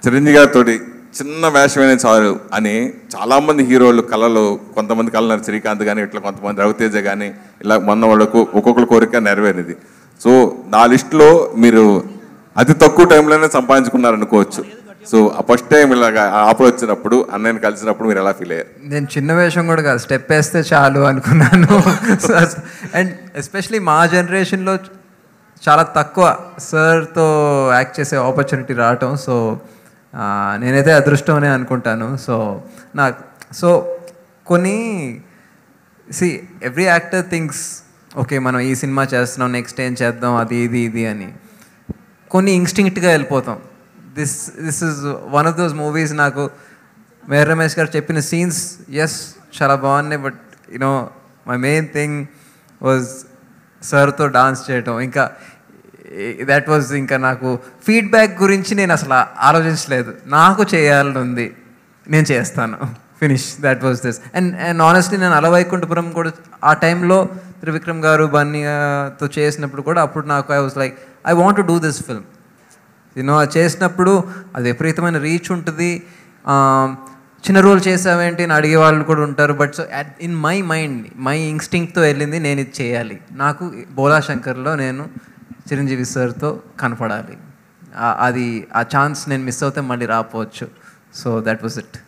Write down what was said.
చిరంజీవి గారితో చిన్న వేషమైన చాలు అని చాలామంది హీరోలు కళలు కొంతమంది కళలు శ్రీకాంత్ కానీ ఇట్లా కొంతమంది రవితేజ కానీ ఇలా మొన్న వాళ్ళకు ఒక్కొక్కరి కోరిక నెరవేరింది సో నా లిస్టులో మీరు అతి తక్కువ టైంలోనే సంపాదించుకున్నారు అనుకోవచ్చు సో ఆ ఫస్ట్ టైం ఇలాగా ఆఫర్ వచ్చినప్పుడు అన్నయ్యని కలిసినప్పుడు మీరు ఎలా ఫీల్ అయ్యారు నేను చిన్న వేషం కూడా కాదు స్టెప్ వేస్తే చాలు అనుకున్నాను అండ్ ఎస్పెషలీ మా జనరేషన్లో చాలా తక్కువ సార్తో యాక్ట్ చేసే ఆపర్చునిటీ రావటం సో నేనైతే అదృష్టం అనే అనుకుంటాను సో నాకు సో కొన్ని see every actor things okay మనం ఈ సినిమా చేస్తున్నాం నెక్స్ట్ ఏం చేద్దాం అది ఇది ఇది అని కొన్ని ఇన్స్టింక్ట్గా వెళ్ళిపోతాం this this is one of those movies నాకు మేర్ రమేష్ గారు చెప్పిన సీన్స్ ఎస్ చాలా బాగున్నాయి but you know my main thing was సార్తో డాన్స్ చేయటం ఇంకా దట్ వాజ్ ఇంకా నాకు ఫీడ్బ్యాక్ గురించి నేను అసలు ఆలోచించలేదు నాకు చేయాలని ఉంది నేను చేస్తాను finish that was this and and honestly నేను అలవైకుంఠపురం కూడా ఆ టైంలో త్రివిక్రమ్ గారు బన్నీతో చేసినప్పుడు కూడా అప్పుడు నాకు I was like I want to do this film you know అది చేసినప్పుడు అది విపరీతమైన రీచ్ ఉంటుంది ఆ, చిన్న రోల్ చేసావేంటి అని అడిగే వాళ్ళు కూడా ఉంటారు but so in my mind my ఇన్స్టింక్ట్తో వెళ్ళింది నేను ఇది చేయాలి నాకు బోలా శంకర్లో నేను చిరంజీవి సార్తో కనపడాలి ఆ- అది ఆ ఛాన్స్ నేను మిస్ అవుతే మళ్ళీ రాపోవచ్చు సో దట్ వాజ్ ఇట్